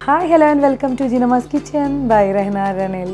hi hello and welcome to Jinama's kitchen by Rahna Ranel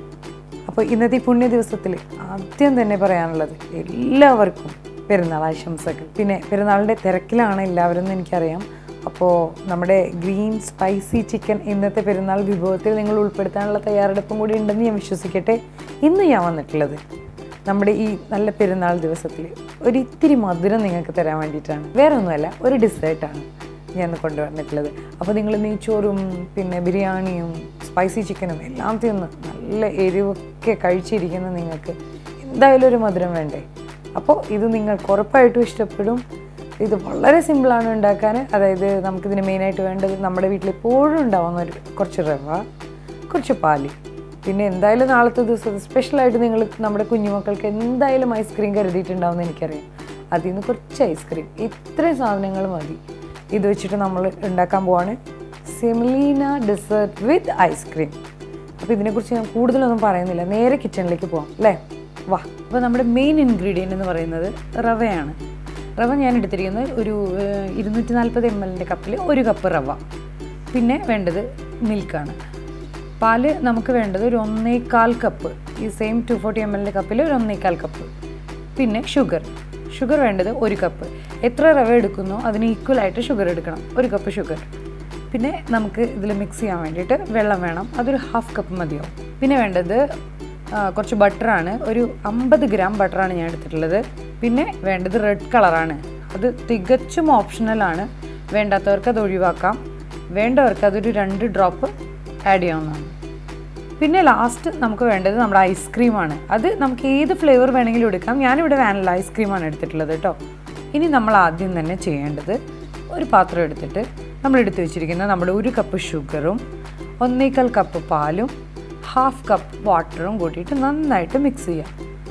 അപ്പോൾ ഇന്നത്തെ ഈ പുണ്യ ദിവസത്തിൽ ആദ്യം തന്നെ പറയാനുള്ളത് എല്ലാവർക്കും പെരുന്നാൾ ആശംസകൾ പിന്നെ പെരുന്നാളിൻ്റെ തിരക്കിലാണ് എല്ലാവരും എന്ന് എനിക്കറിയാം അപ്പോൾ നമ്മുടെ ഗ്രീൻ സ്പൈസി ചിക്കൻ ഇന്നത്തെ പെരുന്നാൾ വിഭവത്തിൽ നിങ്ങൾ ഉൾപ്പെടുത്താനുള്ള തയ്യാറെടുപ്പും കൂടി ഉണ്ടെന്ന് ഞാൻ വിശ്വസിക്കട്ടെ ഇന്ന് ഞാൻ വന്നിട്ടുള്ളത് നമ്മുടെ ഈ നല്ല പെരുന്നാൾ ദിവസത്തിൽ ഒരു ഇത്തിരി മധുരം നിങ്ങൾക്ക് തരാൻ വേണ്ടിയിട്ടാണ് വേറെ ഒന്നുമല്ല ഒരു ഡെസേർട്ടാണ് ഞാൻ ഇന്ന് കൊണ്ടുവന്നിട്ടുള്ളത് അപ്പോൾ നിങ്ങൾ നെയ്ച്ചോറും പിന്നെ ബിരിയാണിയും സ്പൈസി ചിക്കനും എല്ലാം തിന്ന് നല്ല എരിവൊക്കെ കഴിച്ചിരിക്കുന്ന നിങ്ങൾക്ക് എന്തായാലും ഒരു മധുരം വേണ്ടേ അപ്പോൾ ഇത് നിങ്ങൾക്ക് ഉറപ്പായിട്ടും ഇഷ്ടപ്പെടും ഇത് വളരെ സിമ്പിളാണ് ഉണ്ടാക്കാൻ അതായത് നമുക്കിതിന് മെയിനായിട്ട് വേണ്ടത് നമ്മുടെ വീട്ടിൽ എപ്പോഴും ഉണ്ടാവുന്ന ഒരു കുറച്ച് റവ കുറച്ച് പാല് പിന്നെ എന്തായാലും നാളത്തെ ദിവസം സ്പെഷ്യലായിട്ട് നിങ്ങൾ നമ്മുടെ കുഞ്ഞുമക്കൾക്ക് എന്തായാലും ഐസ്ക്രീം കരുതിയിട്ടുണ്ടാവുമെന്ന് എനിക്കറിയാം അതിൽ നിന്ന് കുറച്ച് ഐസ്ക്രീം ഇത്രയും സാധനങ്ങൾ മതി ഇത് വെച്ചിട്ട് നമ്മൾ ഉണ്ടാക്കാൻ പോവാണ് സെമിലീന ഡെസേർട്ട് വിത്ത് ഐസ്ക്രീം അപ്പോൾ ഇതിനെക്കുറിച്ച് ഞാൻ കൂടുതലൊന്നും പറയുന്നില്ല നേരെ കിച്ചണിലേക്ക് പോവാം അല്ലേ വാ അപ്പോൾ നമ്മുടെ മെയിൻ ഇൻഗ്രീഡിയൻ്റ് എന്ന് പറയുന്നത് റവയാണ് റവ ഞാൻ എടുത്തിരിക്കുന്നത് ഒരു ഏഹ്, ഇരുന്നൂറ്റി നാൽപ്പത് എം എല്ലിൻ്റെ കപ്പിൽ ഒരു കപ്പ് റവ പിന്നെ വേണ്ടത് മിൽക്കാണ് പാല് നമുക്ക് വേണ്ടത് ഒരു ഒന്നേകാൽ കപ്പ് ഈ സെയിം ടു ഫോർട്ടി എം എല്ലിൻ്റെ കപ്പിൽ ഒരു ഒന്നേകാൽ കപ്പ് പിന്നെ ഷുഗർ ഷുഗർ വേണ്ടത് ഒരു കപ്പ് എത്ര റവ എടുക്കുന്നോ അതിന് ഈക്വൽ ആയിട്ട് ഷുഗർ എടുക്കണം ഒരു കപ്പ് ഷുഗർ പിന്നെ നമുക്ക് ഇതിൽ മിക്സ് ചെയ്യാൻ വേണ്ടിയിട്ട് വെള്ളം വേണം അതൊരു ഹാഫ് കപ്പ് മതിയാവും പിന്നെ വേണ്ടത് ആ, കുറച്ച് ബട്ടറാണ് ഒരു അമ്പത് ഗ്രാം ബട്ടറാണ് ഞാൻ എടുത്തിട്ടുള്ളത് പിന്നെ വേണ്ടത് റെഡ് കളറാണ് അത് തികച്ചും ഓപ്ഷണലാണ് വേണ്ടാത്തവർക്ക് അത് ഒഴിവാക്കാം വേണ്ടവർക്ക് അതൊരു രണ്ട് ഡ്രോപ്പ് ആഡ് ചെയ്യാവുന്നതാണ് പിന്നെ ലാസ്റ്റ് നമുക്ക് വേണ്ടത് നമ്മുടെ ഐസ്ക്രീമാണ് അത് നമുക്ക് ഏത് ഫ്ലേവർ വേണമെങ്കിലും എടുക്കാം ഞാനിവിടെ വാനില ഐസ്ക്രീമാണ് എടുത്തിട്ടുള്ളത് കേട്ടോ ഇനി നമ്മൾ ആദ്യം തന്നെ ചെയ്യേണ്ടത് ഒരു പാത്രം എടുത്തിട്ട് നമ്മൾ എടുത്തു വെച്ചിരിക്കുന്ന നമ്മുടെ ഒരു കപ്പ് ഷുഗറും ഒന്നേക്കാൽ കപ്പ് പാലും ഹാഫ് കപ്പ് വാട്ടറും കൂട്ടിയിട്ട് നന്നായിട്ട് മിക്സ് ചെയ്യാം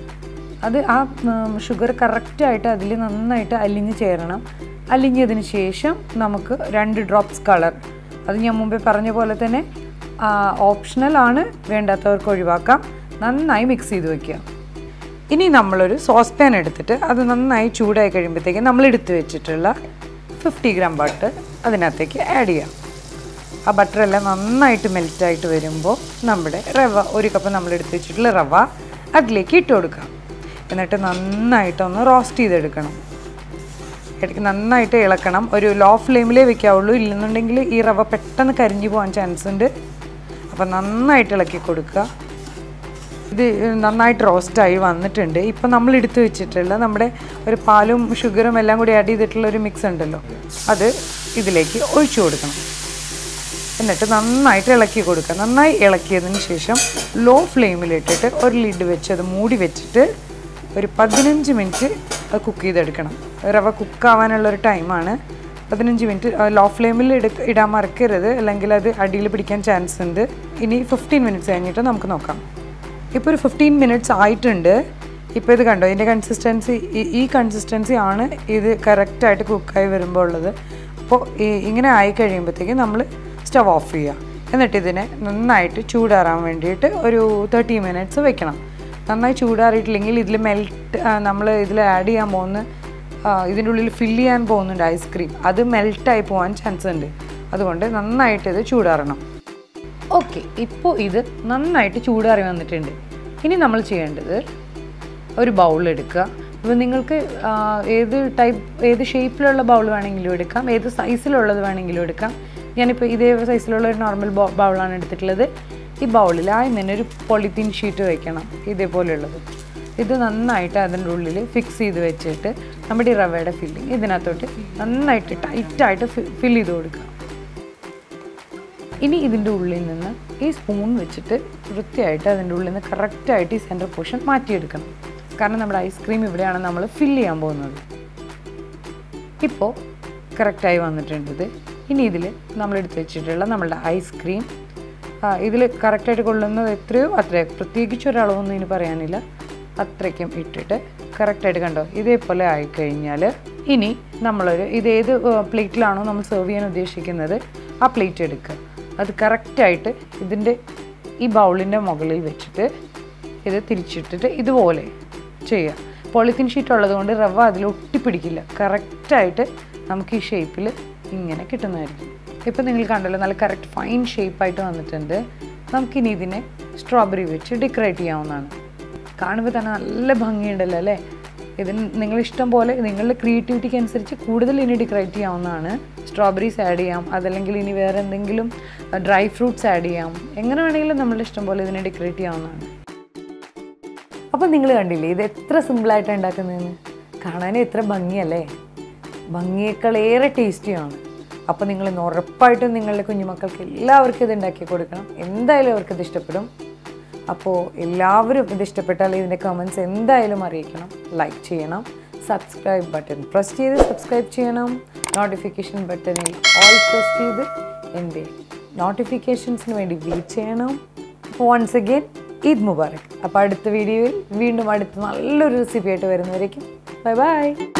അത് ആ ഷുഗർ കറക്റ്റായിട്ട് അതിൽ നന്നായിട്ട് അലിഞ്ഞ് ചേരണം അലിഞ്ഞതിന് ശേഷം നമുക്ക് രണ്ട് ഡ്രോപ്സ് കളർ അത് ഞാൻ മുമ്പേ പറഞ്ഞ പോലെ തന്നെ ഓപ്ഷണൽ ആണ് വേണ്ടാത്തവർക്ക് ഒഴിവാക്കാം നന്നായി മിക്സ് ചെയ്ത് വെക്കുക ഇനി നമ്മളൊരു സോസ് പാൻ എടുത്തിട്ട് അത് നന്നായി ചൂടായി കഴിയുമ്പോഴത്തേക്ക് നമ്മൾ എടുത്തു വെച്ചിട്ടുള്ള ഫിഫ്റ്റി ഗ്രാം ബട്ടർ അതിനകത്തേക്ക് ആഡ് ചെയ്യാം ആ ബട്ടറെല്ലാം നന്നായിട്ട് മെൽറ്റായിട്ട് വരുമ്പോൾ നമ്മുടെ റവ ഒരു കപ്പ് നമ്മൾ എടുത്ത് വെച്ചിട്ടുള്ള റവ അതിലേക്ക് ഇട്ട് കൊടുക്കാം എന്നിട്ട് നന്നായിട്ടൊന്ന് റോസ്റ്റ് ചെയ്തെടുക്കണം ഇടയ്ക്ക് നന്നായിട്ട് ഇളക്കണം ഒരു ലോ ഫ്ലെയിമിലേ വെക്കാവുള്ളൂ ഇല്ലെന്നുണ്ടെങ്കിൽ ഈ റവ പെട്ടെന്ന് കരിഞ്ഞു പോകാൻ ചാൻസ് ഉണ്ട് അപ്പം നന്നായിട്ട് ഇളക്കി കൊടുക്കുക ഇത് നന്നായിട്ട് റോസ്റ്റായി വന്നിട്ടുണ്ട് ഇപ്പം നമ്മൾ എടുത്തു വെച്ചിട്ടുള്ള നമ്മുടെ ഒരു പാലും ഷുഗറും എല്ലാം കൂടി ആഡ് ചെയ്തിട്ടുള്ള ഒരു മിക്സ് ഉണ്ടല്ലോ അത് ഇതിലേക്ക് ഒഴിച്ചു കൊടുക്കണം എന്നിട്ട് നന്നായിട്ട് ഇളക്കി കൊടുക്കുക നന്നായി ഇളക്കിയതിന് ശേഷം ലോ ഫ്ലെയിമിലിട്ടിട്ട് ഒരു ലിഡ് വെച്ച് അത് മൂടി വെച്ചിട്ട് ഒരു പതിനഞ്ച് മിനിറ്റ് അത് കുക്ക് ചെയ്തെടുക്കണം റവ കുക്കാവാനുള്ളൊരു ടൈമാണ് പതിനഞ്ച് മിനിറ്റ് ലോ ഫ്ലെയിമിൽ എടുക്ക ഇടാൻ മറക്കരുത് അല്ലെങ്കിൽ അത് അടിയിൽ പിടിക്കാൻ ചാൻസ് ഉണ്ട് ഇനി ഫിഫ്റ്റീൻ മിനിറ്റ്സ് കഴിഞ്ഞിട്ട് നമുക്ക് നോക്കാം ഇപ്പോൾ ഒരു ഫിഫ്റ്റീൻ മിനിറ്റ്സ് ആയിട്ടുണ്ട് ഇപ്പോൾ ഇത് കണ്ടോ ഇതിൻ്റെ കൺസിസ്റ്റൻസി ഈ കൺസിസ്റ്റൻസി ആണ് ഇത് കറക്റ്റായിട്ട് കുക്കായി വരുമ്പോൾ ഉള്ളത് അപ്പോൾ ഈ- ഇങ്ങനെ ആയി കഴിയുമ്പോഴത്തേക്കും നമ്മൾ സ്റ്റവ് ഓഫ് ചെയ്യുക എന്നിട്ട് ഇതിനെ നന്നായിട്ട് ചൂടാറാൻ വേണ്ടിയിട്ട് ഒരു തേർട്ടി മിനിറ്റ്സ് വെക്കണം നന്നായി ചൂടാറിയിട്ടില്ലെങ്കിൽ ഇതിൽ മെൽറ്റ് നമ്മൾ ഇതിൽ ആഡ് ചെയ്യാൻ പോകുന്ന ആ, ഇതിൻ്റെ ഉള്ളിൽ ഫില്ല് ചെയ്യാൻ പോകുന്നുണ്ട് ഐസ്ക്രീം അത് മെൽറ്റായി പോകാൻ ചാൻസ് ഉണ്ട് അതുകൊണ്ട് നന്നായിട്ട് ഇത് ചൂടാറണം ഓക്കെ ഇപ്പോൾ ഇത് നന്നായിട്ട് ചൂടാറി വന്നിട്ടുണ്ട് ഇനി നമ്മൾ ചെയ്യേണ്ടത് ഒരു ബൗൾ എടുക്കുക ഇപ്പോൾ നിങ്ങൾക്ക് ആ, ഏത് ടൈപ്പ് ഏത് ഷേപ്പിലുള്ള ബൗൾ വേണമെങ്കിലും എടുക്കാം ഏത് സൈസിലുള്ളത് വേണമെങ്കിലും എടുക്കാം ഞാനിപ്പോൾ ഇതേ സൈസിലുള്ള ഒരു നോർമൽ ബൗളാണ് എടുത്തിട്ടുള്ളത് ഈ ബൗളിൽ ആദ്യം തന്നെ ഒരു പൊളിത്തീൻ ഷീറ്റ് വെക്കണം ഇതേപോലെയുള്ളത് ഇത് നന്നായിട്ട് അതിൻ്റെ ഉള്ളിൽ ഫിക്സ് ചെയ്ത് വെച്ചിട്ട് നമ്മുടെ ഈ റവയുടെ ഫില്ലിങ് ഇതിനകത്തോട്ട് നന്നായിട്ട് ടൈറ്റായിട്ട് ഫിൽ ചെയ്ത് കൊടുക്കുക ഇനി ഇതിൻ്റെ ഉള്ളിൽ നിന്ന് ഈ സ്പൂൺ വെച്ചിട്ട് വൃത്തിയായിട്ട് അതിൻ്റെ ഉള്ളിൽ നിന്ന് കറക്റ്റായിട്ട് ഈ സെൻറ്റർ പോർഷൻ മാറ്റിയെടുക്കണം കാരണം നമ്മുടെ ഐസ്ക്രീം ഇവിടെയാണ് നമ്മൾ ഫില്ല് ചെയ്യാൻ പോകുന്നത് ഇപ്പോൾ കറക്റ്റായി വന്നിട്ടുണ്ട് ഇത് ഇനി ഇതിൽ നമ്മൾ എടുത്ത് വെച്ചിട്ടുള്ള നമ്മളുടെ ഐസ്ക്രീം ഇതിൽ കറക്റ്റായിട്ട് കൊള്ളുന്നത് എത്രയോ അത്രയോ പ്രത്യേകിച്ച് ഒരളവൊന്നും ഇനി പറയാനില്ല അത്രയ്ക്കും ഇട്ടിട്ട് കറക്റ്റായിട്ട് കണ്ടോ ഇതേപോലെ ആയിക്കഴിഞ്ഞാൽ ഇനി നമ്മളൊരു ഇത് ഏത് പ്ലേറ്റിലാണോ നമ്മൾ സെർവ് ചെയ്യാൻ ഉദ്ദേശിക്കുന്നത് ആ പ്ലേറ്റ് എടുക്കുക അത് കറക്റ്റായിട്ട് ഇതിൻ്റെ ഈ ബൗളിൻ്റെ മുകളിൽ വെച്ചിട്ട് ഇത് തിരിച്ചിട്ടിട്ട് ഇതുപോലെ ചെയ്യുക പോളിത്തീൻ ഷീറ്റ് ഉള്ളതുകൊണ്ട് റവ അതിൽ ഒട്ടിപ്പിടിക്കില്ല കറക്റ്റായിട്ട് നമുക്ക് ഈ ഷേപ്പിൽ ഇങ്ങനെ കിട്ടുന്നതായിരിക്കും ഇപ്പം നിങ്ങൾ കണ്ടല്ലോ നല്ല കറക്റ്റ് ഫൈൻ ഷേപ്പായിട്ട് വന്നിട്ടുണ്ട് നമുക്കിനി ഇതിനെ സ്ട്രോബെറി വെച്ച് ഡെക്കറേറ്റ് ചെയ്യാവുന്നതാണ് കാണുമ്പോൾ തന്നെ നല്ല ഭംഗിയുണ്ടല്ലോ അല്ലേ ഇതിന് നിങ്ങൾ ഇഷ്ടം പോലെ നിങ്ങളുടെ ക്രിയേറ്റിവിറ്റിക്ക് അനുസരിച്ച് കൂടുതൽ ഇനി ഡെക്കറേറ്റ് ചെയ്യാവുന്നതാണ് സ്ട്രോബെറീസ് ആഡ് ചെയ്യാം അതല്ലെങ്കിൽ ഇനി വേറെ എന്തെങ്കിലും ഡ്രൈ ഫ്രൂട്ട്സ് ആഡ് ചെയ്യാം എങ്ങനെ വേണമെങ്കിലും നമ്മളുടെ ഇഷ്ടം പോലെ ഇതിനെ ഡെക്കറേറ്റ് ചെയ്യാവുന്നതാണ് അപ്പം നിങ്ങൾ കണ്ടില്ലേ ഇത് എത്ര സിമ്പിളായിട്ടാണ് ഉണ്ടാക്കുന്നതെന്ന് കാണാൻ എത്ര ഭംഗിയല്ലേ ഭംഗിയേക്കാളേറെ ടേസ്റ്റിയാണ് അപ്പോൾ നിങ്ങൾ ഇന്ന് ഉറപ്പായിട്ടും നിങ്ങളുടെ കുഞ്ഞുമക്കൾക്ക് എല്ലാവർക്കും ഇത് ഉണ്ടാക്കി കൊടുക്കണം എന്തായാലും അവർക്ക് ഇത് ഇഷ്ടപ്പെടും അപ്പോൾ എല്ലാവരും ഇത് ഇഷ്ടപ്പെട്ടാൽ ഇതിൻ്റെ കമൻസ് എന്തായാലും അറിയിക്കണം ലൈക്ക് ചെയ്യണം സബ്സ്ക്രൈബ് ബട്ടൺ പ്രസ് ചെയ്ത് സബ്സ്ക്രൈബ് ചെയ്യണം നോട്ടിഫിക്കേഷൻ ബട്ടണിൽ ഓൾ പ്രസ് ചെയ്ത് എൻ്റെ നോട്ടിഫിക്കേഷൻസിന് വേണ്ടി വെയിറ്റ് ചെയ്യണം അപ്പോൾ വൺസ് അഗെയിൻ ഈദ് മുബാറക് അപ്പോൾ അടുത്ത വീഡിയോയിൽ വീണ്ടും അടുത്ത നല്ലൊരു റെസിപ്പി ആയിട്ട് വരുന്നവരേക്കും ബൈ ബൈ